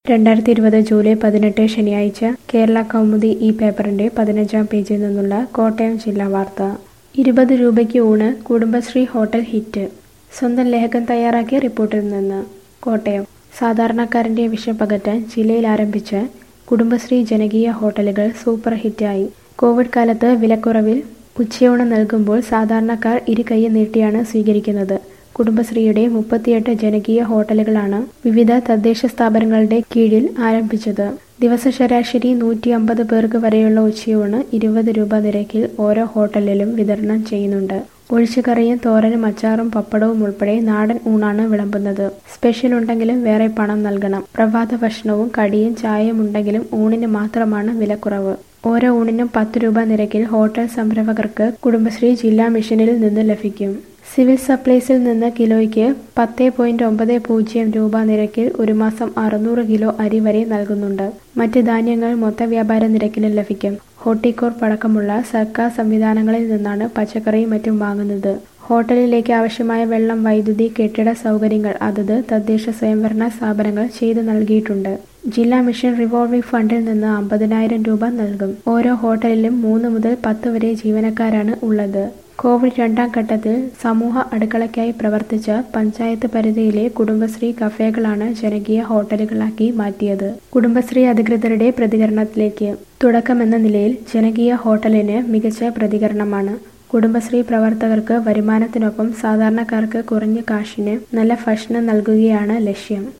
രണ്ടായിരത്തി ഇരുപത് ജൂലൈ പതിനെട്ട് ശനിയാഴ്ച കേരള കൗമുദി ഈ പേപ്പറിന്റെ പതിനഞ്ചാം പേജിൽ നിന്നുള്ള കോട്ടയം ജില്ലാ വാർത്ത ഇരുപത് രൂപയ്ക്ക് ഊണ് കുടുംബശ്രീ ഹോട്ടൽ ഹിറ്റ് സ്വന്തം ലേഖകൻ തയ്യാറാക്കിയ റിപ്പോർട്ടിൽ നിന്ന് കോട്ടയം സാധാരണക്കാരന്റെ വിശപ്പകറ്റാൻ ജില്ലയിൽ ആരംഭിച്ച കുടുംബശ്രീ ജനകീയ ഹോട്ടലുകൾ സൂപ്പർ ഹിറ്റായി കോവിഡ് കാലത്ത് വിലക്കുറവിൽ ഉച്ചയൂണ് നൽകുമ്പോൾ സാധാരണക്കാർ ഇരു കൈ നീട്ടിയാണ് സ്വീകരിക്കുന്നത് കുടുംബശ്രീയുടെ മുപ്പത്തിയെട്ട് ജനകീയ ഹോട്ടലുകളാണ് വിവിധ തദ്ദേശ സ്ഥാപനങ്ങളുടെ കീഴിൽ ആരംഭിച്ചത് ദിവസ ശരാശരി നൂറ്റി അമ്പത് പേർക്ക് വരെയുള്ള ഉച്ചയൂണ് ഇരുപത് രൂപ നിരക്കിൽ ഓരോ ഹോട്ടലിലും വിതരണം ചെയ്യുന്നുണ്ട് ഒഴിച്ചുകറിയും തോരനും അച്ചാറും പപ്പടവും ഉൾപ്പെടെ നാടൻ ഊണാണ് വിളമ്പുന്നത് സ്പെഷ്യൽ ഉണ്ടെങ്കിലും വേറെ പണം നൽകണം പ്രഭാത ഭക്ഷണവും കടിയും ചായയും ഉണ്ടെങ്കിലും ഊണിന് മാത്രമാണ് വിലക്കുറവ് ഓരോ ഊണിനും പത്ത് രൂപ നിരക്കിൽ ഹോട്ടൽ സംരംഭകർക്ക് കുടുംബശ്രീ ജില്ലാ മിഷനിൽ നിന്ന് ലഭിക്കും സിവിൽ സപ്ലൈസിൽ നിന്ന് കിലോയ്ക്ക് പത്ത് പോയിന്റ് ഒമ്പത് പൂജ്യം രൂപ നിരക്കിൽ ഒരു മാസം അറുന്നൂറ് കിലോ അരി വരെ നൽകുന്നുണ്ട് മറ്റ് ധാന്യങ്ങൾ മൊത്ത വ്യാപാര നിരക്കിന് ലഭിക്കും ഹോർട്ടികോർപ്പ് അടക്കമുള്ള സർക്കാർ സംവിധാനങ്ങളിൽ നിന്നാണ് പച്ചക്കറിയും മറ്റും വാങ്ങുന്നത് ഹോട്ടലിലേക്ക് ആവശ്യമായ വെള്ളം വൈദ്യുതി കെട്ടിട സൗകര്യങ്ങൾ അതത് തദ്ദേശ സ്വയംഭരണ സ്ഥാപനങ്ങൾ ചെയ്തു നൽകിയിട്ടുണ്ട് ജില്ലാ മിഷൻ റിവോൾവിംഗ് ഫണ്ടിൽ നിന്ന് അമ്പതിനായിരം രൂപ നൽകും ഓരോ ഹോട്ടലിലും മൂന്ന് മുതൽ പത്ത് വരെ ജീവനക്കാരാണ് ഉള്ളത് കോവിഡ് രണ്ടാം ഘട്ടത്തിൽ സമൂഹ അടുക്കളയ്ക്കായി പ്രവർത്തിച്ച പഞ്ചായത്ത് പരിധിയിലെ കുടുംബശ്രീ കഫേകളാണ് ജനകീയ ഹോട്ടലുകളാക്കി മാറ്റിയത് കുടുംബശ്രീ അധികൃതരുടെ പ്രതികരണത്തിലേക്ക് തുടക്കമെന്ന നിലയിൽ ജനകീയ ഹോട്ടലിന് മികച്ച പ്രതികരണമാണ് കുടുംബശ്രീ പ്രവർത്തകർക്ക് വരുമാനത്തിനൊപ്പം സാധാരണക്കാർക്ക് കുറഞ്ഞ കാശിന് നല്ല ഭക്ഷണം നൽകുകയാണ് ലക്ഷ്യം